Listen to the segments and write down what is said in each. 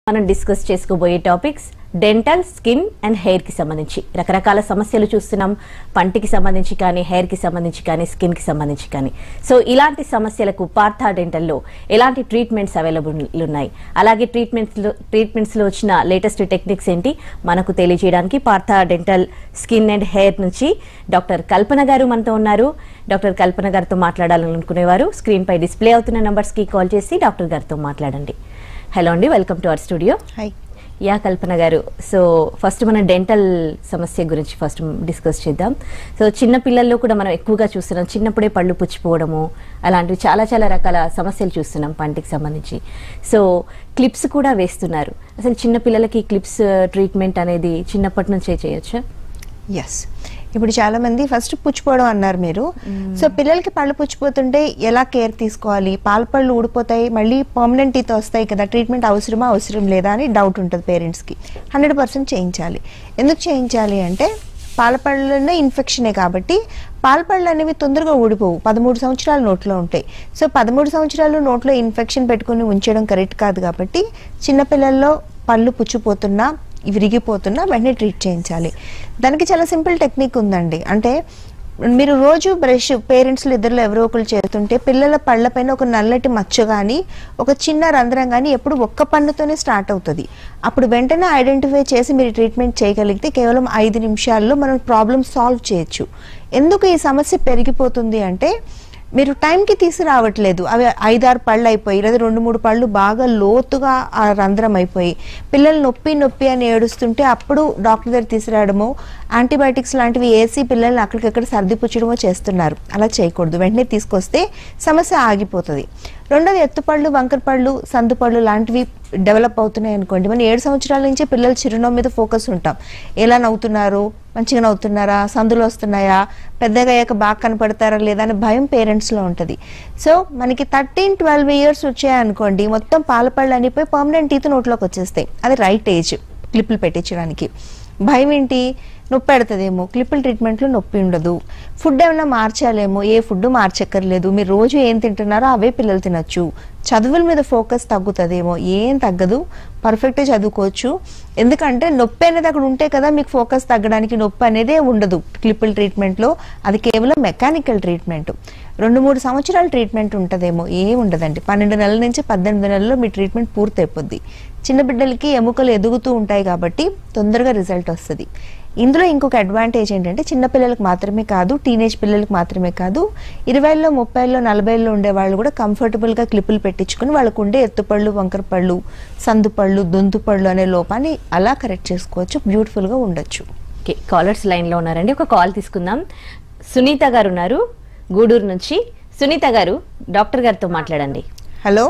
మనం డిస్కస్ చేసుకోబోయే topics dental skin and hair కి సంబంధించి రకరకాల సమస్యలు చూస్తున్నాం పంటికి సంబంధించి కానీ హెయిర్ కి సంబంధించి కానీ స్కిన్ కి సంబంధించి కానీ సో ఇలాంటి సమస్యలకు పార్థా డెంటల్లో ఎలాంటి ట్రీట్మెంట్స్ అవైలబుల్ ఉన్నాయి అలాగే ట్రీట్మెంట్స్ లో ట్రీట్మెంట్స్ లో వచ్చిన లేటెస్ట్ టెక్నిక్స్ ఏంటి మనకు తెలియజేయడానికి Partha dental skin and hair నుంచి డాక్టర్ కల్పన గారు మనతో ఉన్నారు డాక్టర్ కల్పన గారితో మాట్లాడాలనుకునేవారు స్క్రీన్ పై డిస్ప్లే అవుతున్న నంబర్స్ కి కాల్ చేసి డాక్టర్ గారితో మాట్లాడండి హలో అండి welcome to our studio hi యా కల్పన గారు సో ఫస్ట్ మనం డెంటల్ సమస్య గురించి ఫస్ట్ డిస్కస్ చేద్దాం సో చిన్న పిల్లల్లో కూడా మనం ఎక్కువగా చూస్తున్నాం చిన్నప్పుడే పళ్ళు పుచ్చిపోవడము అలాంటివి చాలా చాలా రకాల సమస్యలు చూస్తున్నాం పంటికి సంబంధించి సో క్లిప్స్ కూడా వేస్తున్నారు అసలు చిన్న పిల్లలకి క్లిప్స్ ట్రీట్మెంట్ అనేది చిన్నప్పటి నుంచే చేయొచ్చా ఎస్ ఇప్పుడు చాలా మంది ఫస్ట్ పుచ్చిపోవడం అన్నారు మీరు సో పిల్లలకి పళ్ళు పుచ్చిపోతుంటే ఎలా కేర్ తీసుకోవాలి పాల పళ్ళు ఊడిపోతాయి మళ్ళీ పర్మనెంట్ టీత్ వస్తాయి కదా ట్రీట్మెంట్ అవసరమా అవసరం లేదా అని డౌట్ ఉంటుంది పేరెంట్స్కి హండ్రెడ్ పర్సెంట్ చేయించాలి ఎందుకు చేయించాలి అంటే పాల పళ్ళనే ఇన్ఫెక్షనే కాబట్టి పాల పళ్ళు అనేవి తొందరగా ఊడిపోవు పదమూడు సంవత్సరాలు నోట్లో ఉంటాయి సో పదమూడు సంవత్సరాలు నోట్లో ఇన్ఫెక్షన్ పెట్టుకుని ఉంచడం కరెక్ట్ కాదు కాబట్టి చిన్నపిల్లల్లో పళ్ళు పుచ్చిపోతున్నా విరిగిపోతున్నా వెంటనే ట్రీట్ చేయించాలి దానికి చాలా సింపుల్ టెక్నిక్ ఉందండి అంటే మీరు రోజు బ్రష్ పేరెంట్స్లు ఇద్దరు ఎవరో ఒకరు చేస్తుంటే పిల్లల పళ్ళపైన ఒక నల్లటి మచ్చ కానీ ఒక చిన్న రంధ్రం కానీ ఎప్పుడు ఒక్క పన్నుతోనే స్టార్ట్ అవుతుంది అప్పుడు వెంటనే ఐడెంటిఫై చేసి మీరు ట్రీట్మెంట్ చేయగలిగితే కేవలం ఐదు నిమిషాల్లో మనం ప్రాబ్లమ్ సాల్వ్ చేయొచ్చు ఎందుకు ఈ సమస్య పెరిగిపోతుంది అంటే మీరు టైంకి తీసుకురావట్లేదు అవి ఐదారు పళ్ళు అయిపోయి లేదా రెండు మూడు పళ్ళు బాగా లోతుగా ఆ రంధ్రం అయిపోయి పిల్లలు నొప్పి నొప్పి అని ఏడుస్తుంటే అప్పుడు డాక్టర్ దగ్గర తీసుకురావడము యాంటీబయాటిక్స్ లాంటివి వేసి పిల్లల్ని అక్కడికక్కడ సర్ది పుచ్చడమో చేస్తున్నారు అలా చేయకూడదు వెంటనే తీసుకొస్తే సమస్య ఆగిపోతుంది రెండోది ఎత్తుపళ్ళు వంకరపళ్ళు సందుపళ్ళు లాంటివి డెవలప్ అవుతున్నాయి అనుకోండి మనం ఏడు సంవత్సరాల నుంచే పిల్లలు చిరునవ్వు మీద ఫోకస్ ఉంటాం ఎలా నవ్వుతున్నారు మంచిగా నవ్వుతున్నారా సందులు వస్తున్నాయా పెద్దగా అయ్యాక బాగా కనపడతారా లేదా అని భయం పేరెంట్స్లో ఉంటుంది సో మనకి థర్టీన్ ట్వెల్వ్ ఇయర్స్ వచ్చాయనుకోండి మొత్తం పాలపళ్ళు అనిపోయి పర్మనెంట్ టీత్ నోట్లోకి వచ్చేస్తాయి అది రైట్ ఏజ్ క్లిప్పులు పెట్టించడానికి భయం ఏంటి నొప్పి పెడుతుందేమో క్లిప్పుల ట్రీట్మెంట్లో నొప్పి ఉండదు ఫుడ్ ఏమైనా మార్చాలేమో ఏ ఫుడ్ మార్చక్కర్లేదు మీరు రోజు ఏం తింటున్నారో అవే పిల్లలు తినొచ్చు చదువుల మీద ఫోకస్ తగ్గుతుందేమో ఏం తగ్గదు పర్ఫెక్ట్గా చదువుకోవచ్చు ఎందుకంటే నొప్పి అనేది అక్కడ ఉంటే కదా మీకు ఫోకస్ తగ్గడానికి నొప్పి అనేదే ఉండదు క్లిప్పుల ట్రీట్మెంట్లో అది కేవలం మెకానికల్ ట్రీట్మెంట్ రెండు మూడు సంవత్సరాల ట్రీట్మెంట్ ఉంటుందేమో ఏం ఉండదండి పన్నెండు నెలల నుంచి పద్దెనిమిది నెలల్లో మీ ట్రీట్మెంట్ పూర్తి అయిపోద్ది చిన్న బిడ్డలకి ఎముకలు ఎదుగుతూ ఉంటాయి కాబట్టి తొందరగా రిజల్ట్ వస్తుంది ఇందులో ఇంకొక అడ్వాంటేజ్ ఏంటంటే చిన్నపిల్లలకు మాత్రమే కాదు టీనేజ్ పిల్లలకు మాత్రమే కాదు ఇరవైలో ముప్పైలో నలభైలో ఉండే వాళ్ళు కూడా కంఫర్టబుల్గా క్లిప్పులు పెట్టించుకుని వాళ్ళకు ఉండే ఎత్తుపళ్ళు వంకరపళ్ళు సందుపళ్ళు దొంతుపళ్ళు అనే లోపాన్ని అలా కరెక్ట్ చేసుకోవచ్చు బ్యూటిఫుల్గా ఉండొచ్చు ఓకే కాలర్స్ లైన్లో ఉన్నారండి ఒక కాల్ తీసుకుందాం సునీత గారు ఉన్నారు గూడూరు నుంచి సునీత గారు డాక్టర్ గారితో మాట్లాడండి హలో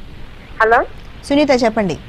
హలో సునీత చెప్పండి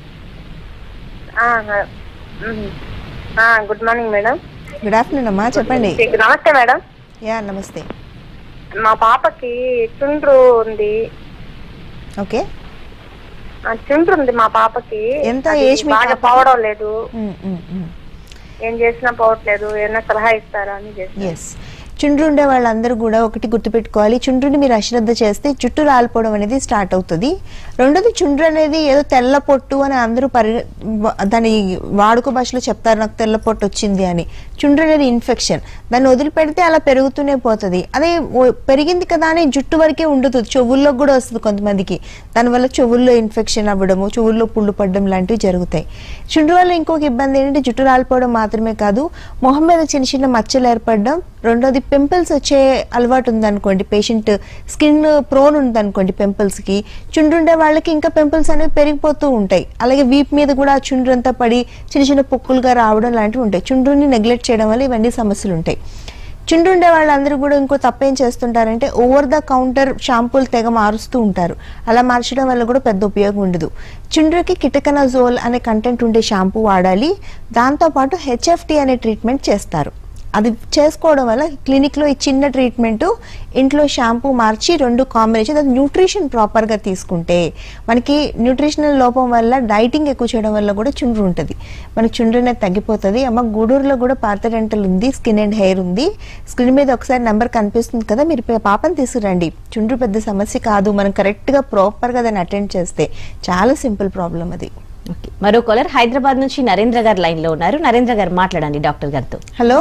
ఆ, మ్మ్. ఆ, good morning madam good afternoon అమ్మా చెప్పండి నమస్తే మేడం యా నమస్తే మా పాపకి చుండ్రు ఉంది ఓకే ఆ, చుండ్రు ఉంది మా పాపకి ఎంత అది ఏజ్ మీ బాగా పాపకి? పోవడం లేదు ఉమ్, ఉమ్, ఉమ్. ఏం చేసినా పోవట్లేదు ఏమైనా సలహా ఇస్తారా అని చేసి ఎస్ చుండ్రు ఉండే వాళ్ళందరూ కూడా ఒకటి గుర్తుపెట్టుకోవాలి చుండ్రుని మీరు అశ్రద్ధ చేస్తే జుట్టు రాలిపోవడం అనేది స్టార్ట్ అవుతుంది రెండోది చుండ్రు అనేది ఏదో తెల్ల పొట్టు అని అందరూ పరి వ- దాని వాడుక భాషలో చెప్తారు నాకు తెల్ల పొట్టు వచ్చింది అని చుండ్రు అనేది ఇన్ఫెక్షన్ దాన్ని వదిలిపెడితే అలా పెరుగుతూనే పోతుంది అదే ఓ- పెరిగింది కదా అని జుట్టు వరకే ఉండదు చెవుల్లో కూడా వస్తుంది కొంతమందికి దానివల్ల చెవుల్లో ఇన్ఫెక్షన్ అవ్వడము చెవుల్లో పుళ్ళు పడడం లాంటివి జరుగుతాయి చుండ్రు వల్ల ఇంకొక ఇబ్బంది ఏంటంటే జుట్టు రాలిపోవడం మాత్రమే కాదు మొహం మీద చిన్న చిన్న మచ్చలు ఏర్పడడం రెండోది పింపుల్స్ వచ్చే అలవాటు ఉందనుకోండి పేషెంట్ స్కిన్ ప్రోన్ ఉందనుకోండి పింపుల్స్కి చుండ్రుండే వాళ్ళకి ఇంకా పింపుల్స్ అనేవి పెరిగిపోతూ ఉంటాయి అలాగే వీప్ మీద కూడా ఆ చుండ్రు అంతా పడి చిన్న చిన్న పొక్కులుగా రావడం లాంటివి ఉంటాయి చుండ్రుని నెగ్లెక్ట్ చేయడం వల్ల ఇవన్నీ సమస్యలు ఉంటాయి చుండ్రుండే వాళ్ళందరూ కూడా ఇంకో తప్పేం చేస్తుంటారంటే ఓవర్ ద కౌంటర్ షాంపూలు తెగ మారుస్తూ ఉంటారు అలా మార్చడం వల్ల కూడా పెద్ద ఉపయోగం ఉండదు చుండ్రుకి కిటకనజోల్ అనే కంటెంట్ ఉండే షాంపూ వాడాలి దాంతోపాటు హెచ్ఎఫ్టి అనే ట్రీట్మెంట్ చేస్తారు అది చేసుకోవడం వల్ల క్లినిక్లో ఈ చిన్న ట్రీట్మెంట్ ఇంట్లో షాంపూ మార్చి రెండు కాంబినేషన్ అది న్యూట్రిషన్ ప్రాపర్గా తీసుకుంటే మనకి న్యూట్రిషనల్ లోపం వల్ల డైటింగ్ ఎక్కువ చేయడం వల్ల కూడా చుండ్రు ఉంటుంది మనకి చుండ్రు అనేది తగ్గిపోతుంది అమ్మ గూడూరులో కూడా పాత డెంటల్ ఉంది స్కిన్ అండ్ హెయిర్ ఉంది స్క్రీన్ మీద ఒకసారి నెంబర్ కనిపిస్తుంది కదా మీరు పే- పాపని తీసుకురండి చుండ్రు పెద్ద సమస్య కాదు మనం కరెక్ట్గా ప్రాపర్గా దాన్ని అటెండ్ చేస్తే చాలా సింపుల్ ప్రాబ్లం అది ఓకే. మరో కాలర్ హైదరాబాద్ నుంచి నరేంద్ర గారు లైన్ లో ఉన్నారు నరేంద్ర గారు మాట్లాడండి డాక్టర్ గారితో హలో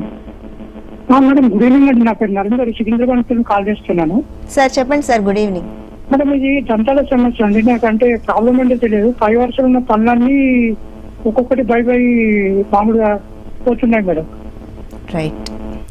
ఆ, మేడం గుడ్ ఈవినింగ్ అండి నా పేరు నరేందర్ సికింద్రాబాద్ నుంచి కాల్ చేస్తున్నాను సార్ చెప్పండి సార్ గుడ్ ఈవినింగ్ మేడం ఇది దంతాల సమస్య అండి నాకంటే ప్రాబ్లం అంటే తెలియదు ఫైవ్ అవర్స్ ఉన్న పనులన్నీ ఒక్కొక్కటి బై బై మామూలుగా పోతున్నాయి మేడం రైట్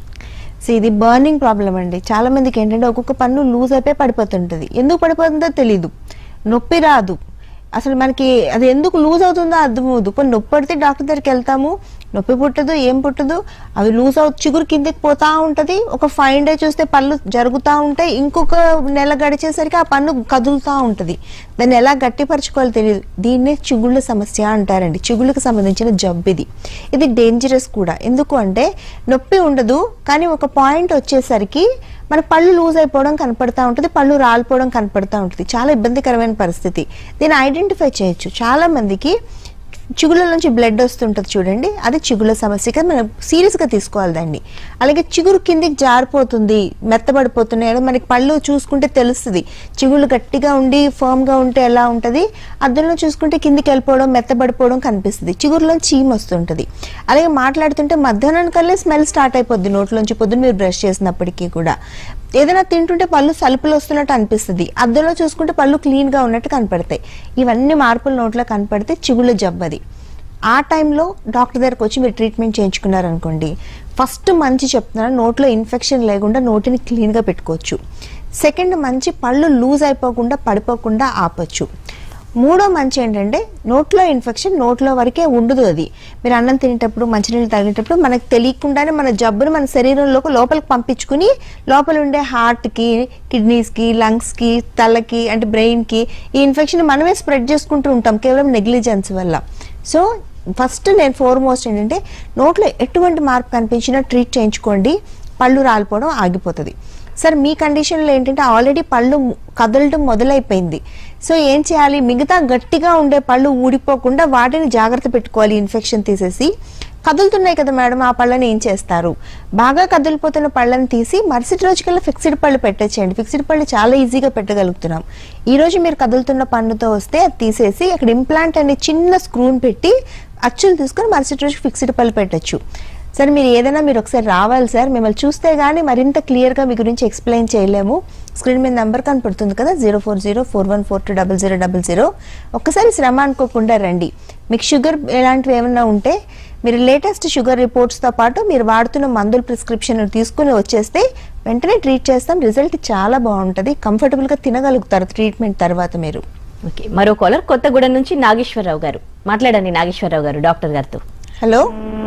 సో ఇది బర్నింగ్ ప్రాబ్లం అండి చాలా మందికి ఏంటంటే ఒక్కొక్క పన్ను లూజ్ అయిపోయి పడిపోతుంటుంది ఎందుకు పడిపోతుందో తెలీదు నొప్పి రాదు అసలు మనకి అది ఎందుకు లూజ్ అవుతుందో అర్థం అవ్వదు ఇప్పుడు నొప్పి పడితే డాక్టర్ దగ్గరికి వెళ్తాము నొప్పి పుట్టదు ఏం పుట్టదు అవి లూజ్ అవు చిగురు కిందకి పోతా ఉంటది ఒక ఫైవ్ డే చూస్తే పళ్ళు జరుగుతూ ఉంటాయి ఇంకొక నెల గడిచేసరికి ఆ పన్ను కదులుతూ ఉంటది దాన్ని ఎలా గట్టిపరచుకోవాలో తెలియదు దీన్నే చిగుళ్ళ సమస్య అంటారండి చిగుళ్ళకి సంబంధించిన జబ్బు ఇది ఇది డేంజరస్ కూడా ఎందుకు అంటే నొప్పి ఉండదు కానీ ఒక పాయింట్ వచ్చేసరికి మన పళ్ళు లూజ్ అయిపోవడం కనపడతా ఉంటుంది పళ్ళు రాలిపోవడం కనపడతా ఉంటుంది చాలా ఇబ్బందికరమైన పరిస్థితి దీన్ని ఐడెంటిఫై చేయొచ్చు చాలా మందికి చిగుళ్ళ నుంచి బ్లడ్ వస్తుంటుంది చూడండి అది చిగుళ్ళ సమస్య కదా మనం సీరియస్గా తీసుకోవాలి దాన్ని అలాగే చిగురు కిందికి జారిపోతుంది మెత్తబడిపోతున్నాయి అని మనకి పళ్ళు చూసుకుంటే తెలుస్తుంది చిగుళ్ళు గట్టిగా ఉండి ఫర్మ్గా ఉంటే ఎలా ఉంటుంది అద్దంలో చూసుకుంటే కిందికి వెళ్ళిపోవడం మెత్తబడిపోవడం కనిపిస్తుంది చిగురులో చీమ్ వస్తుంటుంది అలాగే మాట్లాడుతుంటే మధ్యాహ్నానికల్లే స్మెల్ స్టార్ట్ అయిపోద్ది నోట్లోంచి పొద్దున్న మీరు బ్రష్ చేసినప్పటికీ కూడా ఏదైనా తింటుంటే పళ్ళు సలుపులు వస్తున్నట్టు అనిపిస్తుంది అద్దంలో చూసుకుంటే పళ్ళు క్లీన్ గా ఉన్నట్టు కనపడతాయి ఇవన్నీ మార్పులు నోట్లో కనపడితే చిగుళ్ళ జబ్బది ఆ టైంలో డాక్టర్ దగ్గరకు వచ్చి మీరు ట్రీట్మెంట్ చేయించుకున్నారనుకోండి ఫస్ట్ మంచి చెప్తున్నాను నోట్లో ఇన్ఫెక్షన్ లేకుండా నోటిని క్లీన్గా పెట్టుకోవచ్చు సెకండ్ మంచి పళ్ళు లూజ్ అయిపోకుండా పడిపోకుండా ఆపొచ్చు మూడో మంచి ఏంటంటే నోట్లో ఇన్ఫెక్షన్ నోట్లో వరకే ఉండదు అది మీరు అన్నం తినేటప్పుడు మంచినీళ్ళు తాగేటప్పుడు మనకు తెలియకుండానే మన జబ్బును మన శరీరంలోకి లోపలికి పంపించుకుని లోపల ఉండే హార్ట్కి కిడ్నీస్కి లంగ్స్కి తలకి అంటే బ్రెయిన్కి ఈ ఇన్ఫెక్షన్ మనమే స్ప్రెడ్ చేసుకుంటూ ఉంటాం కేవలం నెగ్లిజెన్స్ వల్ల సో ఫస్ట్ నేను ఫోర్మోస్ట్ ఏంటంటే నోట్లో ఎటువంటి మార్పు కనిపించినా ట్రీట్ చేయించుకోండి పళ్ళు రాలిపోవడం ఆగిపోతుంది సార్ మీ కండిషన్లో ఏంటంటే ఆల్రెడీ పళ్ళు ము- కదలడం మొదలైపోయింది సో ఏం చేయాలి మిగతా గట్టిగా ఉండే పళ్ళు ఊడిపోకుండా వాటిని జాగ్రత్త పెట్టుకోవాలి ఇన్ఫెక్షన్ తీసేసి కదులుతున్నాయి కదా మేడం ఆ పళ్ళని ఏం చేస్తారు బాగా కదిలిపోతున్న పళ్ళని తీసి మరుసటి రోజుకల్లా ఫిక్స్డ్ పళ్ళు పెట్టచ్చండి ఫిక్స్డ్ పళ్ళు చాలా ఈజీగా పెట్టగలుగుతున్నాం ఈ రోజు మీరు కదులుతున్న పన్నుతో వస్తే అది తీసేసి అక్కడ ఇంప్లాంట్ అనే చిన్న స్క్రూని పెట్టి అచ్చులు తీసుకొని మరుసటి రోజు ఫిక్స్డ్ పళ్ళు పెట్టచ్చు సార్ మీరు ఏదైనా మీరు ఒకసారి రావాలి సార్ మిమ్మల్ని చూస్తే గానీ మరింత క్లియర్గా మీ గురించి ఎక్స్ప్లెయిన్ చేయలేము స్క్రీన్ మీద నెంబర్ కనపడుతుంది కదా zero four zero four one four two double zero double zero ఒక్కసారి శ్రమ అనుకోకుండా రండి మీకు షుగర్ ఇలాంటివి ఏమైనా ఉంటే మీరు లేటెస్ట్ షుగర్ రిపోర్ట్స్తో పాటు మీరు వాడుతున్న మందుల ప్రిస్క్రిప్షన్ తీసుకుని వచ్చేస్తే వెంటనే ట్రీట్ చేస్తాం రిజల్ట్ చాలా బాగుంటుంది కంఫర్టబుల్గా తినగలుగుతారు ట్రీట్మెంట్ తర్వాత మీరు ఓకే మరో కాలర్ కొత్తగూడెం నుంచి నాగేశ్వరరావు గారు మాట్లాడండి నాగేశ్వరరావు గారు డాక్టర్ గారితో హలో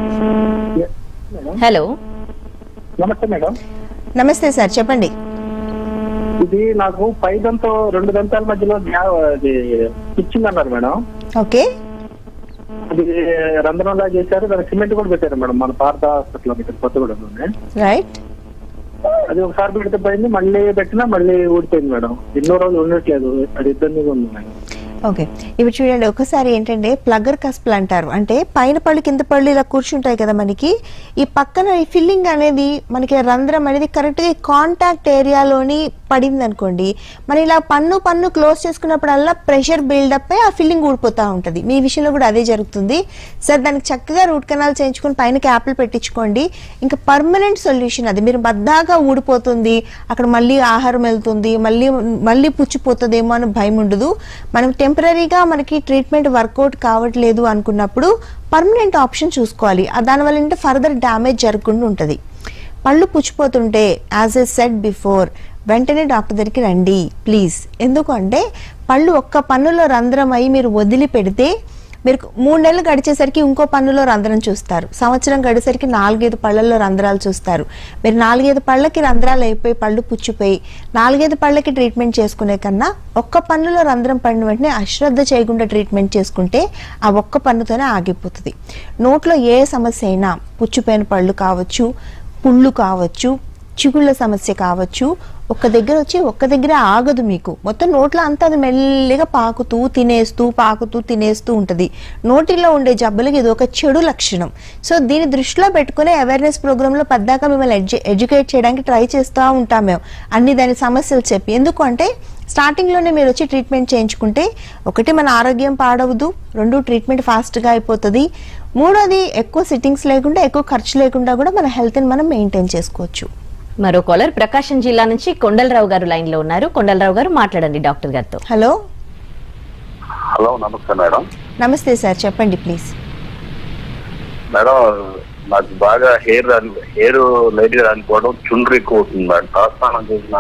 మేడం హలో నమస్తే మేడం నమస్తే సార్ చెప్పండి ఇది నాకు పై దంతో రెండు దంతాల మధ్యలో గ్యా- అది ఇచ్చిందన్నారు మేడం ఓకే అది రంధ్రంలా చేశారు దానికి సిమెంట్ కూడా పెట్టారు మేడం మన పార్థ హాస్పిటల్ ఇక్కడ కొత్తగూడెంలోనే రైట్ అది ఒకసారి పెడితే పోయింది మళ్ళీ పెట్టినా మళ్ళీ ఊడిపోయింది మేడం ఎన్నో రోజులు ఉండట్లేదు అది ఇబ్బందిగా ఉంది మేడం ఓకే ఇప్పుడు చూడండి ఒకసారి ఏంటంటే ప్లగర్ కస్ప్లు అంటారు అంటే పైన పళ్ళు కింద పళ్ళు ఇలా కూర్చుంటాయి కదా మనకి ఈ పక్కన ఈ ఫిల్లింగ్ అనేది మనకి రంధ్రం అనేది కరెక్ట్గా కాంటాక్ట్ ఏరియాలోని పడింది అనుకోండి మనం ఇలా పన్ను పన్ను క్లోజ్ చేసుకున్నప్పుడల్లా ప్రెషర్ బిల్డప్ అయి ఆ ఫిల్లింగ్ ఊడిపోతూ ఉంటుంది మీ విషయంలో కూడా అదే జరుగుతుంది సార్ దానికి చక్కగా రూట్ కెనాల్ చేయించుకొని పైన క్యాప్లు పెట్టించుకోండి ఇంకా పర్మనెంట్ సొల్యూషన్ అది మీరు బద్దాగా ఊడిపోతుంది అక్కడ మళ్ళీ ఆహారం వెళ్తుంది మళ్ళీ మళ్ళీ పుచ్చిపోతుందేమో అని భయం ఉండదు మనం టెంపరీగా మనకి ట్రీట్మెంట్ వర్కౌట్ కావట్లేదు అనుకున్నప్పుడు పర్మనెంట్ ఆప్షన్ చూసుకోవాలి ఆ దానివల్ల ఏంటంటే ఫర్దర్ డ్యామేజ్ జరగకుండా ఉంటుంది పళ్ళు పుచ్చిపోతుంటే యాజ్ ఎ సెట్ బిఫోర్ వెంటనే డాక్టర్ దగ్గరికి రండి ప్లీజ్ ఎందుకంటే పళ్ళు ఒక్క పన్నులో రంధ్రం అయి మీరు వదిలిపెడితే మీరు మూడు నెలలు గడిచేసరికి ఇంకో పన్నులో రంధ్రం చూస్తారు సంవత్సరం గడిచేసరికి నాలుగైదు పళ్ళల్లో రంధ్రాలు చూస్తారు మీరు నాలుగైదు పళ్ళకి రంధ్రాలు అయిపోయి పళ్ళు పుచ్చిపోయి నాలుగైదు పళ్ళకి ట్రీట్మెంట్ చేసుకునే కన్నా ఒక్క పన్నులో రంధ్రం పడిన వెంటనే అశ్రద్ధ చేయకుండా ట్రీట్మెంట్ చేసుకుంటే ఆ ఒక్క పన్నుతోనే ఆగిపోతుంది నోట్లో ఏ సమస్య అయినా పుచ్చిపోయిన పళ్ళు కావచ్చు పుళ్ళు కావచ్చు చిగుళ్ళ సమస్య కావచ్చు ఒక్క దగ్గర వచ్చి ఒక్క దగ్గర ఆగదు మీకు మొత్తం నోట్లో అంతా అది మెల్లిగా పాకుతూ తినేస్తూ పాకుతూ తినేస్తూ ఉంటుంది నోటిలో ఉండే జబ్బులకి ఇది ఒక చెడు లక్షణం సో దీన్ని దృష్టిలో పెట్టుకునే అవేర్నెస్ ప్రోగ్రాంలో పద్దాక మిమ్మల్ని ఎడ్యు ఎడ్యుకేట్ చేయడానికి ట్రై చేస్తూ ఉంటాం మేము అన్ని దాని సమస్యలు చెప్పి ఎందుకు అంటే స్టార్టింగ్లోనే మీరు వచ్చి ట్రీట్మెంట్ చేయించుకుంటే ఒకటి మన ఆరోగ్యం పాడవదు రెండు ట్రీట్మెంట్ ఫాస్ట్గా అయిపోతుంది మూడోది ఎక్కువ సిట్టింగ్స్ లేకుండా ఎక్కువ ఖర్చు లేకుండా కూడా మన హెల్త్ని మనం మెయింటైన్ చేసుకోవచ్చు మరో కాలర్ ప్రకాశం జిల్లా నుంచి కొండలరావు గారు లైన్ లో ఉన్నారు కొండలరావు గారు మాట్లాడండి డాక్టర్ గారితో హలో హలో నమస్తే మేడం నమస్తే సార్ చెప్పండి ప్లీజ్ మేడం నాకు బాగా హెయిర్ రాని హెయిర్ లైట్ గా రానిపోవడం చుండ్రు ఎక్కువ అవుతుంది మేడం తలస్నానం చేసిన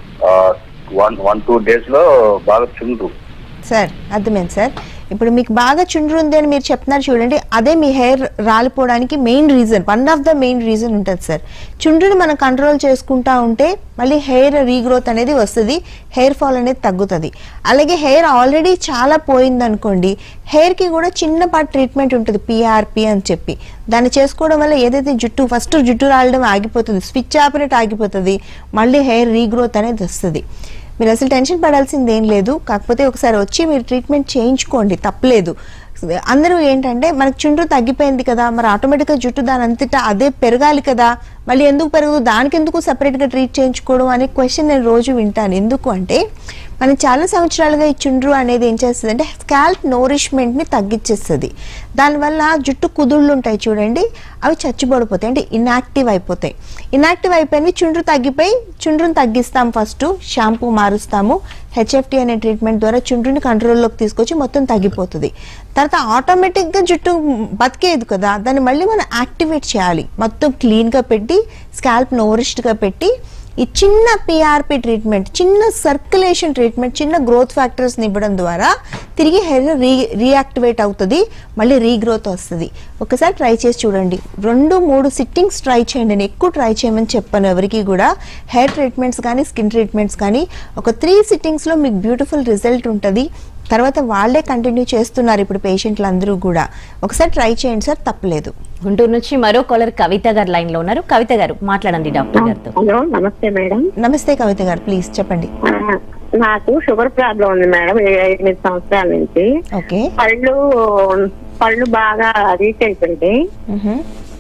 వన్ వన్ టూ డేస్ లో బాగా చుండ్రు సార్ అర్థమైంది సార్ ఇప్పుడు మీకు బాగా చుండ్రు ఉంది అని మీరు చెప్తున్నారు చూడండి అదే మీ హెయిర్ రాలిపోవడానికి main reason one of the main reason ఉంటుంది సార్ చుండ్రుని మనం కంట్రోల్ చేసుకుంటా ఉంటే మళ్ళీ హెయిర్ రీగ్రోత్ అనేది వస్తుంది హెయిర్ ఫాల్ అనేది తగ్గుతుంది అలాగే హెయిర్ ఆల్రెడీ చాలా పోయింది అనుకోండి హెయిర్కి కూడా చిన్నపాటి ట్రీట్మెంట్ ఉంటుంది పిఆర్పి అని చెప్పి దాన్ని చేసుకోవడం వల్ల ఏదైతే జుట్టు ఫస్ట్ జుట్టు రాలడం ఆగిపోతుంది స్విచ్ ఆపినట్టు ఆగిపోతుంది మళ్ళీ హెయిర్ రీగ్రోత్ అనేది వస్తుంది మీరు అసలు టెన్షన్ పడాల్సింది ఏం లేదు కాకపోతే ఒకసారి వచ్చి మీరు ట్రీట్మెంట్ చేయించుకోండి తప్పలేదు అందరూ ఏంటంటే మనకు చుండ్రు తగ్గిపోయింది కదా మరి ఆటోమేటిక్గా జుట్టు దాని అంతటా అదే పెరగాలి కదా మళ్ళీ ఎందుకు పెరగదు దానికి ఎందుకు సపరేట్గా ట్రీట్ చేయించుకోవడం అనే క్వశ్చన్ నేను రోజు వింటాను ఎందుకు అంటే మనం చాలా సంవత్సరాలుగా ఈ చుండ్రు అనేది ఏం చేస్తుంది అంటే స్కాల్ప్ నోరిష్మెంట్ని తగ్గించేస్తుంది దానివల్ల జుట్టు కుదుళ్ళు ఉంటాయి చూడండి అవి చచ్చిపడిపోతాయి అంటే ఇన్యాక్టివ్ అయిపోతాయి ఇన్యాక్టివ్ అయిపోయి చుండ్రు తగ్గిపోయి చుండ్రుని తగ్గిస్తాం ఫస్ట్ షాంపూ మారుస్తాము హెచ్ఎఫ్టీ అనే ట్రీట్మెంట్ ద్వారా చుండ్రుని కంట్రోల్లోకి తీసుకొచ్చి మొత్తం తగ్గిపోతుంది తర్వాత ఆటోమేటిక్గా జుట్టు బతికేది కదా దాన్ని మళ్ళీ మనం యాక్టివేట్ చేయాలి మొత్తం క్లీన్గా పెట్టి స్కాల్ప్ నోరిష్డ్గా పెట్టి ఈ చిన్న పిఆర్పి ట్రీట్మెంట్ చిన్న సర్క్యులేషన్ ట్రీట్మెంట్ చిన్న గ్రోత్ ఫ్యాక్టర్స్ని ఇవ్వడం ద్వారా తిరిగి హెయిర్ రీ రీయాక్టివేట్ అవుతుంది మళ్ళీ రీగ్రోత్ వస్తుంది ఒకసారి ట్రై చేసి చూడండి రెండు మూడు సిట్టింగ్స్ ట్రై చేయండి నేను ఎక్కువ ట్రై చేయమని చెప్పాను ఎవరికి కూడా హెయిర్ ట్రీట్మెంట్స్ కానీ స్కిన్ ట్రీట్మెంట్స్ కానీ ఒక త్రీ సిట్టింగ్స్లో మీకు బ్యూటిఫుల్ రిజల్ట్ ఉంటుంది తర్వాత వాళ్ళే కంటిన్యూ చేస్తున్నారు ఇప్పుడు పేషెంట్లు అందరూ కూడా ఒకసారి ట్రై చేయండి సార్ తప్పలేదు గుంటూరు నుంచి మరో కాలర్ కవిత గారు లైన్ లో ఉన్నారు కవిత గారు మాట్లాడండి డాక్టర్ గారితో హలో నమస్తే మేడం నమస్తే కవిత గారు ప్లీజ్ చెప్పండి ఆ, నాకు షుగర్ ప్రాబ్లం ఉంది మేడం ఏ- ఎనిమిది సంవత్సరాల నుంచి ఓకే పళ్ళు పళ్ళు బాగా రీచ్ అయిపోయింది మ్హూ.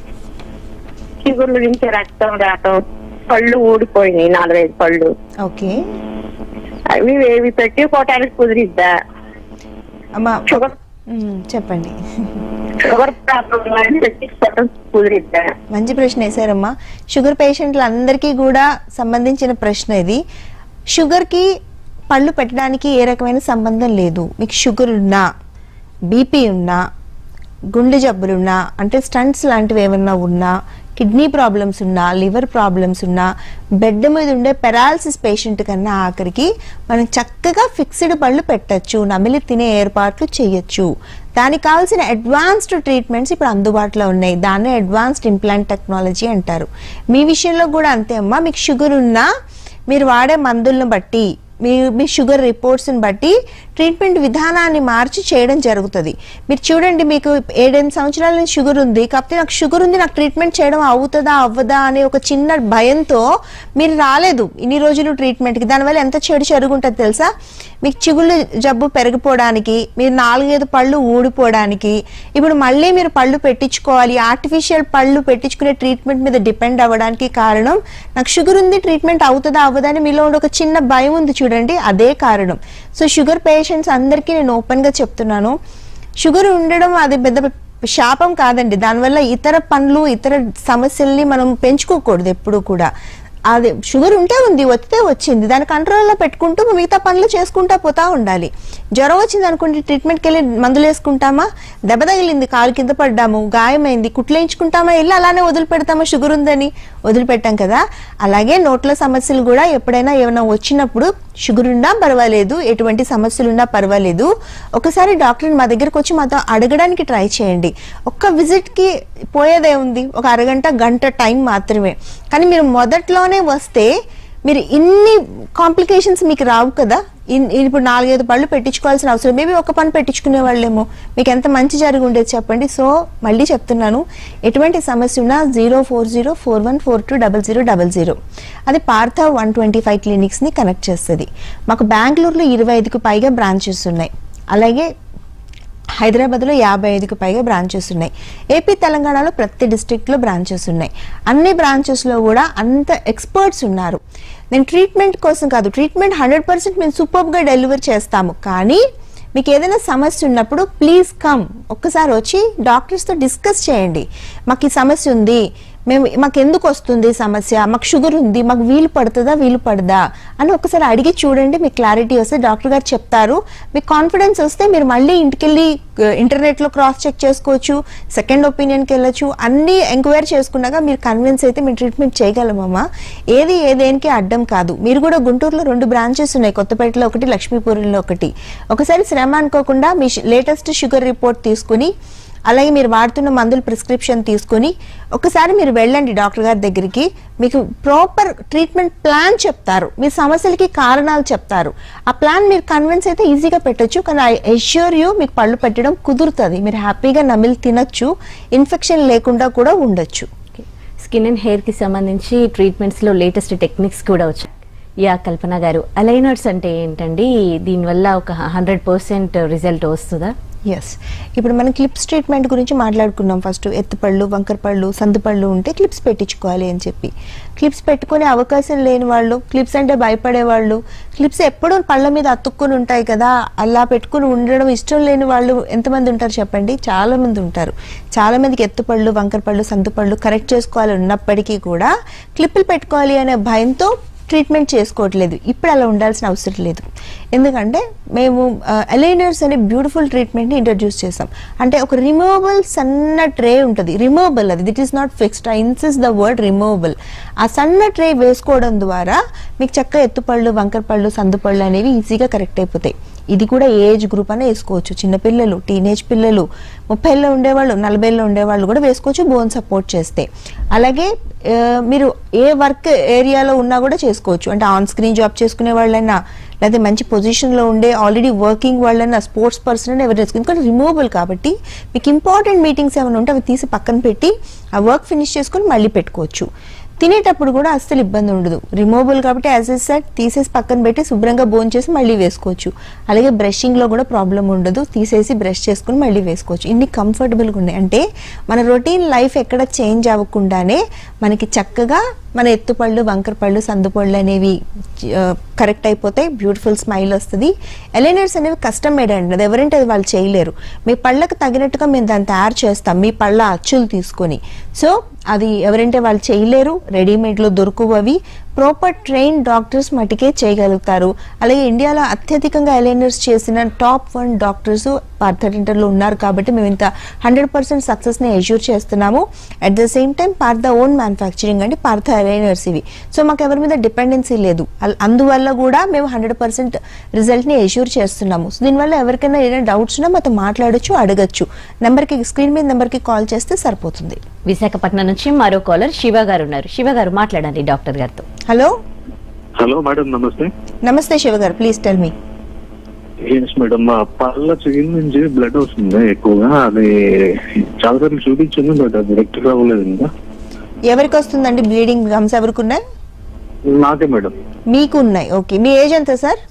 చిగుర్ల నుంచి రక్తం రావటం పళ్ళు ఊడిపోయినాయి నాలుగైదు పళ్ళు ఓకే అవి ఇవి పెట్టుకోవటానికి కుదిరిద్దా అమ్మా షుగర్ మ్, చెప్పండి షుగర్ ప్రాబ్లం పెట్టించుకోవటం కుదిరిద్దా మంచి ప్రశ్న వేశారమ్మా షుగర్ పేషెంట్ల అందరికీ కూడా సంబంధించిన ప్రశ్న ఇది షుగర్కి పళ్ళు పెట్టడానికి ఏ రకమైన సంబంధం లేదు మీకు షుగర్ ఉన్నా బీపీ ఉన్నా గుండె జబ్బులున్నా అంటే స్టంట్స్ లాంటివి ఏమన్నా ఉన్నా కిడ్నీ ప్రాబ్లమ్స్ ఉన్నా లివర్ ప్రాబ్లమ్స్ ఉన్నా బెడ్ మీద ఉండే పెరాలసిస్ పేషెంట్ కన్నా ఆఖరికి మనం చక్కగా ఫిక్స్డ్ పళ్ళు పెట్టచ్చు నమిలి తినే ఏర్పాట్లు చేయొచ్చు దానికి కావాల్సిన అడ్వాన్స్డ్ ట్రీట్మెంట్స్ ఇప్పుడు అందుబాటులో ఉన్నాయి దాన్నే అడ్వాన్స్డ్ ఇంప్లాంట్ టెక్నాలజీ అంటారు మీ విషయంలో కూడా అంతే అమ్మా మీకు షుగర్ ఉన్నా మీరు వాడే మందులను బట్టి మీ మీ షుగర్ రిపోర్ట్స్ని బట్టి ట్రీట్మెంట్ విధానాన్ని మార్చి చేయడం జరుగుతుంది మీరు చూడండి మీకు ఏడెనిమిది సంవత్సరాల నుంచి షుగర్ ఉంది కాకపోతే నాకు షుగర్ ఉంది నాకు ట్రీట్మెంట్ చేయడం అవుతుందా అవ్వదా అనే ఒక చిన్న భయంతో మీరు రాలేదు ఇన్ని రోజులు ట్రీట్మెంట్కి దానివల్ల ఎంత చెడు జరుగుంటుంది తెలుసా మీకు చిగుళ్ళు జబ్బు పెరిగిపోవడానికి మీరు నాలుగైదు పళ్ళు ఊడిపోవడానికి ఇప్పుడు మళ్ళీ మీరు పళ్ళు పెట్టించుకోవాలి ఆర్టిఫిషియల్ పళ్ళు పెట్టించుకునే ట్రీట్మెంట్ మీద డిపెండ్ అవ్వడానికి కారణం నాకు షుగర్ ఉంది ట్రీట్మెంట్ అవుతుందా అవ్వదా అని మీలో ఉండే ఒక చిన్న భయం ఉంది చూడండి అదే కారణం సో షుగర్ పేషెంట్స్ అందరికీ నేను ఓపెన్గా చెప్తున్నాను షుగర్ ఉండడం అది పెద్ద శాపం కాదండి దానివల్ల ఇతర పనులు ఇతర సమస్యల్ని మనం పెంచుకోకూడదు ఎప్పుడు కూడా అది షుగర్ ఉంటే ఉంది వస్తే వచ్చింది దాని కంట్రోల్లో పెట్టుకుంటూ మిగతా పనులు చేసుకుంటా పోతా ఉండాలి జ్వరం వచ్చింది అనుకుంటే ట్రీట్మెంట్కి వెళ్ళి మందులు వేసుకుంటామా దెబ్బ తగిలింది కాలు కింద పడ్డాము గాయమైంది కుట్లేయించుకుంటామా వెళ్ళి అలానే వదిలిపెడతామా షుగర్ ఉందని వదిలిపెట్టాం కదా అలాగే నోట్ల సమస్యలు కూడా ఎప్పుడైనా ఏమైనా వచ్చినప్పుడు షుగర్ ఉన్నా పర్వాలేదు ఎటువంటి సమస్యలు ఉన్నా పర్వాలేదు ఒకసారి డాక్టర్ని మా దగ్గరకు వచ్చి మాతో అడగడానికి ట్రై చేయండి ఒక్క విజిట్కి పోయేదే ఉంది ఒక అరగంట గంట టైం మాత్రమే కానీ మీరు మొదట్లోనే వస్తే మీరు ఇన్ని కాంప్లికేషన్స్ మీకు రావు కదా ఇన్- ఇప్పుడు నాలుగైదు పళ్ళు పెట్టించుకోవాల్సిన అవసరం మేబీ ఒక పని పెట్టించుకునే వాళ్ళేమో మీకు ఎంత మంచి జరిగి ఉండేది చెప్పండి సో మళ్ళీ చెప్తున్నాను ఎటువంటి సమస్య ఉన్నా zero four zero four one four two double zero double zero అది పార్థ వన్ ట్వంటీ ఫైవ్ క్లినిక్స్ని కనెక్ట్ చేస్తుంది మాకు బెంగళూరులో ఇరవై ఐదుకు పైగా బ్రాంచెస్ ఉన్నాయి అలాగే హైదరాబాద్లో యాభై ఐదుకు పైగా బ్రాంచెస్ ఉన్నాయి ఏపీ తెలంగాణలో ప్రతి డిస్ట్రిక్ట్లో బ్రాంచెస్ ఉన్నాయి అన్ని బ్రాంచెస్లో కూడా అంత ఎక్స్పర్ట్స్ ఉన్నారు నేను ట్రీట్మెంట్ కోసం కాదు ట్రీట్మెంట్ హండ్రెడ్ పర్సెంట్ మేము సూపర్గా డెలివర్ చేస్తాము కానీ మీకు ఏదైనా సమస్య ఉన్నప్పుడు ప్లీజ్ కమ్ ఒక్కసారి వచ్చి డాక్టర్స్తో డిస్కస్ చేయండి మాకు ఈ సమస్య ఉంది మేము మాకు ఎందుకు వస్తుంది ఈ సమస్య మాకు షుగర్ ఉంది మాకు వీలు పడుతుందా వీలు పడదా అని ఒకసారి అడిగి చూడండి మీకు క్లారిటీ వస్తే డాక్టర్ గారు చెప్తారు మీకు కాన్ఫిడెన్స్ వస్తే మీరు మళ్ళీ ఇంటికెళ్ళి ఇంటర్నెట్లో క్రాస్ చెక్ చేసుకోవచ్చు సెకండ్ ఒపీనియన్కి వెళ్ళొచ్చు అన్ని ఎంక్వైరీ చేసుకున్నాక మీరు కన్విన్స్ అయితే మేము ట్రీట్మెంట్ చేయగలమమ్మా ఏది ఏదేనికి అడ్డం కాదు మీరు కూడా గుంటూరులో రెండు బ్రాంచెస్ ఉన్నాయి కొత్తపేటలో ఒకటి లక్ష్మీపురంలో ఒకటి ఒకసారి శ్రమ అనుకోకుండా మీ లేటెస్ట్ షుగర్ రిపోర్ట్ తీసుకుని అలాగే మీరు వాడుతున్న మందుల ప్రిస్క్రిప్షన్ తీసుకుని ఒకసారి మీరు వెళ్ళండి డాక్టర్ గారి దగ్గరికి మీకు ప్రాపర్ ట్రీట్మెంట్ ప్లాన్ చెప్తారు మీ సమస్యలకి కారణాలు చెప్తారు ఆ ప్లాన్ మీరు కన్విన్స్ అయితే ఈజీగా పెట్టొచ్చు కానీ ఐ ఎష్యూర్ యూ మీకు పళ్ళు పెట్టడం కుదురుతుంది మీరు హ్యాపీగా నమిలి తినొచ్చు ఇన్ఫెక్షన్ లేకుండా కూడా ఉండొచ్చు స్కిన్ అండ్ హెయిర్ కి సంబంధించి ట్రీట్మెంట్స్ లో లేటెస్ట్ టెక్నిక్స్ కూడా వచ్చాయి యా కల్పన గారు అలైనర్స్ అంటే ఏంటండి దీనివల్ల ఒక హండ్రెడ్ పర్సెంట్ రిజల్ట్ వస్తుందా ఎస్ ఇప్పుడు మనం క్లిప్స్ ట్రీట్మెంట్ గురించి మాట్లాడుకున్నాం ఫస్ట్ ఎత్తుపళ్ళు వంకరపళ్ళు సందుపళ్ళు ఉంటే క్లిప్స్ పెట్టించుకోవాలి అని చెప్పి క్లిప్స్ పెట్టుకునే అవకాశం లేని వాళ్ళు క్లిప్స్ అంటే భయపడే వాళ్ళు క్లిప్స్ ఎప్పుడూ పళ్ళ మీద అతుక్కుని ఉంటాయి కదా అలా పెట్టుకుని ఉండడం ఇష్టం లేని వాళ్ళు ఎంతమంది ఉంటారు చెప్పండి చాలా మంది ఉంటారు చాలా మందికి ఎత్తుపళ్ళు వంకరపళ్ళు సందుపళ్ళు కరెక్ట్ చేసుకోవాలి ఉన్నప్పటికీ కూడా క్లిప్పులు పెట్టుకోవాలి అనే భయంతో ట్రీట్మెంట్ చేసుకోవట్లేదు ఇప్పుడు అలా ఉండాల్సిన అవసరం లేదు ఎందుకంటే మేము అలైనర్స్ అనే బ్యూటిఫుల్ ట్రీట్మెంట్ని ఇంట్రడ్యూస్ చేసాం అంటే ఒక రిమూవబుల్ సన్న ట్రే ఉంటుంది రిమూవబుల్ అది it is not fixed I insist the word removable ఆ సన్న ట్రే వేసుకోవడం ద్వారా మీకు చక్కగా ఎత్తుపళ్ళు వంకరపళ్ళు సందుపళ్ళు అనేవి ఈజీగా కరెక్ట్ అయిపోతాయి ఇది కూడా ఏజ్ గ్రూప్ అనే వేసుకోవచ్చు చిన్నపిల్లలు టీనేజ్ పిల్లలు ముప్పైలో ఉండేవాళ్ళు నలభైలో ఉండేవాళ్ళు కూడా వేసుకోవచ్చు బోన్ సపోర్ట్ చేస్తే అలాగే ఆ, మీరు ఏ వర్క్ ఏరియాలో ఉన్నా కూడా చేసుకోవచ్చు అంటే ఆన్ స్క్రీన్ జాబ్ చేసుకునే వాళ్ళైనా లేదా మంచి పొజిషన్లో ఉండే ఆల్రెడీ వర్కింగ్ వాళ్ళైనా స్పోర్ట్స్ పర్సన్ అయినా ఎవరు చేసుకోవచ్చు ఎందుకంటే రిమూవబుల్ కాబట్టి మీకు ఇంపార్టెంట్ మీటింగ్స్ ఏమైనా ఉంటే అవి తీసి పక్కన పెట్టి ఆ వర్క్ ఫినిష్ చేసుకొని మళ్ళీ పెట్టుకోవచ్చు తినేటప్పుడు కూడా అస్సలు ఇబ్బంది ఉండదు రిమూవబుల్ కాబట్టి యాజ్ ఎస్ సెట్ తీసేసి పక్కన పెట్టి శుభ్రంగా బోన్ చేసి మళ్ళీ వేసుకోవచ్చు అలాగే బ్రషింగ్లో కూడా ప్రాబ్లం ఉండదు తీసేసి బ్రష్ చేసుకుని మళ్ళీ వేసుకోవచ్చు ఇన్ని కంఫర్టబుల్గా ఉన్నాయి అంటే మన రొటీన్ లైఫ్ ఎక్కడ చేంజ్ అవ్వకుండానే మనకి చక్కగా మన ఎత్తుపళ్ళు వంకరపళ్ళు సందుపళ్ళు అనేవి కరెక్ట్ అయిపోతాయి బ్యూటిఫుల్ స్మైల్ వస్తుంది ఎలైనర్స్ అనేవి కస్టమ్ మేడ్ అండి అది ఎవరంటే అది వాళ్ళు చేయలేరు మీ పళ్ళకు తగినట్టుగా మేము దాన్ని తయారు చేస్తాం మీ పళ్ళ అచ్చులు తీసుకొని సో అది ఎవరంటే వాళ్ళు చేయలేరు రెడీమేడ్లో దొరుకువు అవి ప్రాపర్ ట్రైన్ డాక్టర్స్ మటుకే చేయగలుగుతారు అలాగే ఇండియాలో అత్యధికంగా ఎలైనర్స్ చేసిన టాప్ వన్ డాక్టర్స్ పార్థ డెంటర్లో ఉన్నారు కాబట్టి మేము ఇంత హండ్రెడ్ పర్సెంట్ సక్సెస్ని ఎష్యూర్ చేస్తున్నాము at the same time Partha own manufacturing అండి పార్థ ఎలైనర్స్ ఇవి సో మాకు ఎవరి మీద డిపెండెన్సీ లేదు అల్- అందువల్ల కూడా మేము హండ్రెడ్ పర్సెంట్ రిజల్ట్ని ఎష్యూర్ చేస్తున్నాము సో దీనివల్ల ఎవరికైనా ఏదైనా డౌట్స్ ఉన్నా మాతో మాట్లాడొచ్చు అడగచ్చు నెంబర్కి స్క్రీన్ మీద నెంబర్కి కాల్ చేస్తే సరిపోతుంది విశాఖపట్నం నుంచి మరో కాలర్ శివ గారు ఉన్నారు శివ గారు మాట్లాడండి డాక్టర్ గారితో హలో హలో మేడం నమస్తే నమస్తే శివ గారు please tell me yes madam మా పళ్ళ చికెన్ నుంచి బ్లడ్ వస్తుంది ఎక్కువగా అది చాలా సార్లు చూపించాను బట్ అది రెక్ట్ అవ్వలేదు ఇంకా ఎవరికి వస్తుందండి బ్లీడింగ్ గమ్స్ ఎవరికి ఉన్నాయి నాకే మేడం మీకు ఉన్నాయి ఓకే మీ ఏజ్ ఎంత sir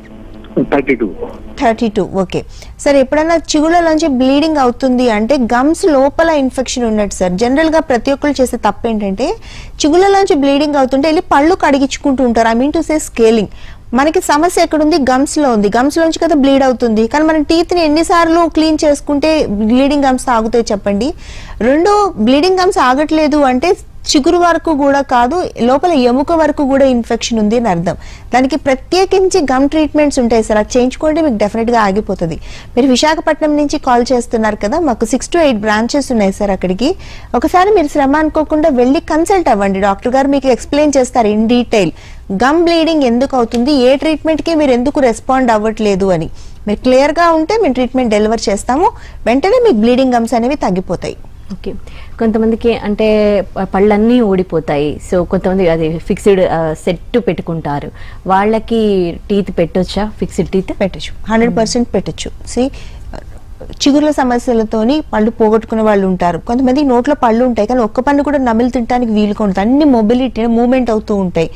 thirty two thirty two okay sir ఎప్పుడైనా చిగుళ్ళలోంచి బ్లీడింగ్ అవుతుంది అంటే గమ్స్ లోపల ఇన్ఫెక్షన్ ఉన్నట్టు సార్ జనరల్గా ప్రతి ఒక్కరు చేసే తప్పు ఏంటంటే చిగుళ్ళలోంచి బ్లీడింగ్ అవుతుంటే వెళ్ళి పళ్ళు కడిగించుకుంటూ ఉంటారు I mean to say scaling మనకి సమస్య ఎక్కడుంది గమ్స్ లో ఉంది గమ్స్ లోంచి కదా బ్లీడ్ అవుతుంది కానీ మనం టీత్ ని ఎన్నిసార్లు క్లీన్ చేసుకుంటే బ్లీడింగ్ గమ్స్ ఆగుతాయి చెప్పండి రెండు బ్లీడింగ్ గమ్స్ ఆగట్లేదు అంటే చిగురు వరకు కూడా కాదు లోపల ఎముక వరకు కూడా ఇన్ఫెక్షన్ ఉంది అని అర్థం దానికి ప్రత్యేకించి గమ్ ట్రీట్మెంట్స్ ఉంటాయి సార్ అది చేయించుకుంటే మీకు డెఫినెట్గా ఆగిపోతుంది మీరు విశాఖపట్నం నుంచి కాల్ చేస్తున్నారు కదా మాకు సిక్స్ టు ఎయిట్ బ్రాంచెస్ ఉన్నాయి సార్ అక్కడికి ఒకసారి మీరు శ్రమ అనుకోకుండా వెళ్ళి కన్సల్ట్ అవ్వండి డాక్టర్ గారు మీకు ఎక్స్ప్లెయిన్ చేస్తారు ఇన్ డీటెయిల్ గమ్ బ్లీడింగ్ ఎందుకు అవుతుంది ఏ ట్రీట్మెంట్కి మీరు ఎందుకు రెస్పాండ్ అవ్వట్లేదు అని మీరు క్లియర్గా ఉంటే మేము ట్రీట్మెంట్ డెలివర్ చేస్తాము వెంటనే మీకు బ్లీడింగ్ గమ్స్ అనేవి తగ్గిపోతాయి ఓకే కొంతమందికి అంటే ప- పళ్ళన్నీ ఊడిపోతాయి సో కొంతమంది అది ఫిక్స్డ్ సెట్ పెట్టుకుంటారు వాళ్ళకి టీత్ పెట్టొచ్చా ఫిక్స్డ్ టీత్ పెట్టచ్చు హండ్రెడ్ పర్సెంట్ పెట్టచ్చు సి చిగుర్ల సమస్యలతోని పళ్ళు పోగొట్టుకునే వాళ్ళు ఉంటారు కొంతమంది నోట్లో పళ్ళు ఉంటాయి కానీ ఒక్క పన్ను కూడా నమిలి తినడానికి వీలుగా ఉంటుంది అన్ని మొబిలిటీ మూవ్మెంట్ అవుతూ ఉంటాయి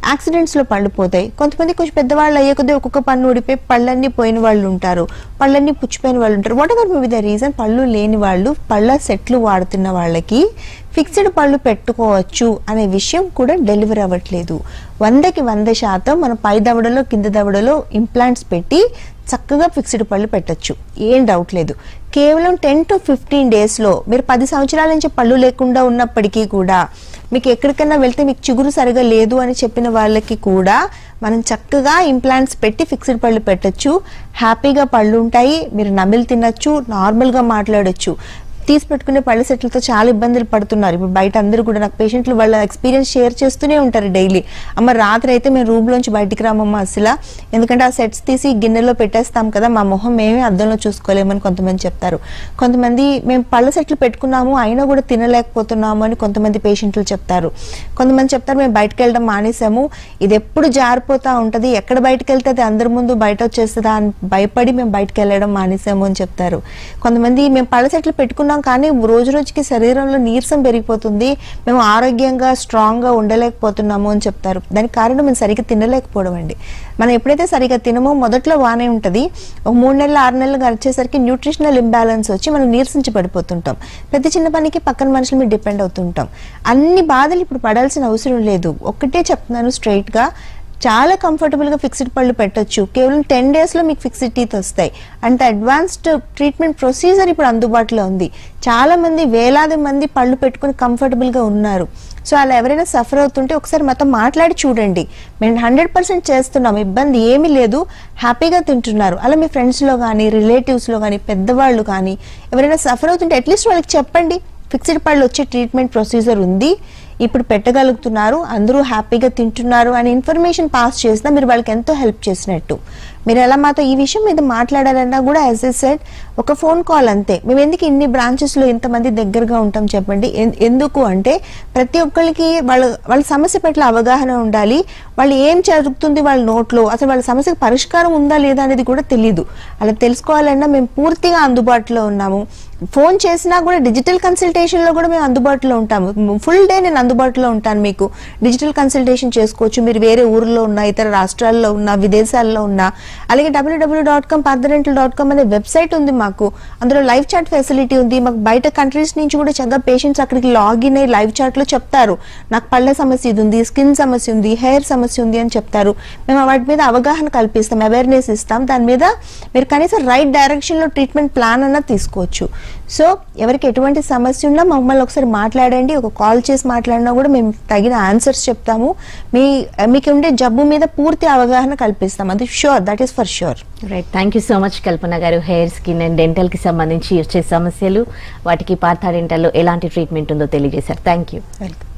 యాక్సిడెంట్స్ లో పళ్ళు పోతాయి కొంతమంది కొంచెం పెద్దవాళ్ళు అయ్యే కొద్దీ ఒక్కొక్క పన్ను ఊడిపోయి పళ్ళన్నీ పోయిన వాళ్ళు ఉంటారు పళ్ళన్నీ పుచ్చిపోయిన వాళ్ళు ఉంటారు whatever be the reason పళ్ళు లేని వాళ్ళు పళ్ళ సెట్లు వాడుతున్న వాళ్ళకి ఫిక్స్డ్ పళ్ళు పెట్టుకోవచ్చు అనే విషయం కూడా డెలివరీ అవ్వట్లేదు వందకి వంద శాతం మన పై దవడలో కింద దవడలో ఇంప్లాంట్స్ పెట్టి చక్కగా ఫిక్స్డ్ పళ్ళు పెట్టొచ్చు ఏం డౌట్ లేదు కేవలం టెన్ టు ఫిఫ్టీన్ డేస్లో మీరు పది సంవత్సరాల నుంచి పళ్ళు లేకుండా ఉన్నప్పటికీ కూడా మీకు ఎక్కడికైనా వెళ్తే మీకు చిగురు సరిగా లేదు అని చెప్పిన వాళ్ళకి కూడా మనం చక్కగా ఇంప్లాంట్స్ పెట్టి ఫిక్స్డ్ పళ్ళు పెట్టొచ్చు హ్యాపీగా పళ్ళు ఉంటాయి మీరు నమిలి తినొచ్చు నార్మల్గా మాట్లాడొచ్చు తీసి పెట్టుకునే పళ్ళ సెట్లతో చాలా ఇబ్బందులు పడుతున్నారు ఇప్పుడు బయట అందరూ కూడా నాకు పేషెంట్లు వాళ్ళ ఎక్స్పీరియన్స్ షేర్ చేస్తూనే ఉంటారు డైలీ అమ్మ రాత్రి అయితే మేము రూమ్ లోంచి బయటికి రామమ్మ అసలు ఎందుకంటే ఆ సెట్స్ తీసి గిన్నెలో పెట్టేస్తాం కదా మా మొహం మేమే అద్దంలో చూసుకోలేమని కొంతమంది చెప్తారు కొంతమంది మేము పళ్ళ సెట్లు పెట్టుకున్నాము అయినా కూడా తినలేకపోతున్నాము అని కొంతమంది పేషెంట్లు చెప్తారు కొంతమంది చెప్తారు మేము బయటకు వెళ్ళడం మానేసాము ఇది ఎప్పుడు జారిపోతా ఉంటది ఎక్కడ బయటకు వెళ్తే అది అందరి ముందు బయట వచ్చేస్తుందా అని భయపడి మేము బయటకు వెళ్ళడం మానేసాము అని చెప్తారు కొంతమంది మేము పళ్ళ సెట్లు పెట్టుకున్నాం కానీ రోజు రోజుకి శరీరంలో నీరసం పెరిగిపోతుంది మేము ఆరోగ్యంగా స్ట్రాంగ్ గా ఉండలేకపోతున్నాము అని చెప్తారు దానికి కారణం మేము సరిగ్గా తినలేకపోవడం అండి మనం ఎప్పుడైతే సరిగ్గా తినమో మొదట్లో బాగానే ఉంటది ఒక మూడు నెలలు ఆరు నెలలు గడిచేసరికి న్యూట్రిషనల్ ఇంబ్యాలెన్స్ వచ్చి మనం నీరసించి పడిపోతుంటాం ప్రతి చిన్న పనికి పక్కన మనుషుల మీద డిపెండ్ అవుతుంటాం అన్ని బాధలు ఇప్పుడు పడాల్సిన అవసరం లేదు ఒక్కటే చెప్తున్నాను స్ట్రైట్ గా చాలా కంఫర్టబుల్ గా ఫిక్స్డ్ పళ్ళు పెట్టొచ్చు కేవలం టెన్ డేస్ లో మీకు ఫిక్స్డ్ టీత్ వస్తాయి అంటే అడ్వాన్స్డ్ ట్రీట్మెంట్ ప్రొసీజర్ ఇప్పుడు అందుబాటులో ఉంది చాలా మంది వేలాది మంది పళ్ళు పెట్టుకుని కంఫర్టబుల్ గా ఉన్నారు సో అలా ఎవరైనా సఫర్ అవుతుంటే ఒకసారి మాతో మాట్లాడి చూడండి మేము హండ్రెడ్ పర్సెంట్ చేస్తున్నాం ఇబ్బంది ఏమీ లేదు హ్యాపీగా తింటున్నారు అలా మీ ఫ్రెండ్స్లో కానీ రిలేటివ్స్లో కానీ పెద్దవాళ్ళు కానీ ఎవరైనా సఫర్ అవుతుంటే అట్లీస్ట్ వాళ్ళకి చెప్పండి ఫిక్స్డ్ పళ్ళు వచ్చే ట్రీట్మెంట్ ప్రొసీజర్ ఉంది ఇప్పుడు పెట్టగలుగుతున్నారు అందరూ హ్యాపీగా తింటున్నారు అనే ఇన్ఫర్మేషన్ పాస్ చేసినా మీరు వాళ్ళకి ఎంతో హెల్ప్ చేసినట్టు మీరు ఎలా మాతో ఈ విషయం మీద మాట్లాడాలన్నా కూడా యాజ్ ఎ సెట్ ఒక ఫోన్ కాల్ అంతే మేము ఎందుకు ఇన్ని బ్రాంచెస్లో ఇంతమంది దగ్గరగా ఉంటాం చెప్పండి ఎన్- ఎందుకు అంటే ప్రతి ఒక్కరికి వాళ్ళ వాళ్ళ సమస్య పట్ల అవగాహన ఉండాలి వాళ్ళు ఏం జరుగుతుంది వాళ్ళ నోట్లో అసలు వాళ్ళ సమస్యకు పరిష్కారం ఉందా లేదా అనేది కూడా తెలియదు అలా తెలుసుకోవాలన్నా మేము పూర్తిగా అందుబాటులో ఉన్నాము ఫోన్ చేసినా కూడా డిజిటల్ కన్సల్టేషన్ లో కూడా మేము అందుబాటులో ఉంటాము ఫుల్ డే నేను అందుబాటులో ఉంటాను మీకు డిజిటల్ కన్సల్టేషన్ చేసుకోవచ్చు మీరు వేరే ఊర్లో ఉన్నా ఇతర రాష్ట్రాల్లో ఉన్నా విదేశాల్లో ఉన్నా అలాగే డబ్ల్యూడబ్ల్యూ డాట్ కామ్ పర్దరెంటల్ డాట్ కామ్ అనే వెబ్సైట్ ఉంది మాకు అందులో లైవ్ చాట్ ఫెసిలిటీ ఉంది మాకు బయట కంట్రీస్ నుంచి కూడా చక్కగా పేషెంట్స్ అక్కడికి లాగిన్ అయ్యి లైవ్ చాట్ లో చెప్తారు నాకు పళ్ళ సమస్య ఇది ఉంది స్కిన్ సమస్య ఉంది హెయిర్ సమస్య ఉంది అని చెప్తారు మేము వాటి మీద అవగాహన కల్పిస్తాం అవేర్నెస్ ఇస్తాం దాని మీద మీరు కనీసం రైట్ డైరెక్షన్ లో ట్రీట్మెంట్ ప్లాన్ అన్న తీసుకోవచ్చు సో ఎవరికి ఎటువంటి సమస్య ఉన్నా మమ్మల్ని ఒకసారి మాట్లాడండి ఒక కాల్ చేసి మాట్లాడినా కూడా మేము తగిన ఆన్సర్స్ చెప్తాము మీ మీకు ఉండే జబ్బు మీద పూర్తి అవగాహన కల్పిస్తాం అది sure that is for sure right thank you so much Kalpana garu hair skin and dental కి సంబంధించి వచ్చే సమస్యలు వాటికి పార్థా డెంటల్లో ఎలాంటి ట్రీట్మెంట్ ఉందో తెలియజేశారు థ్యాంక్ యూ వెల్కమ్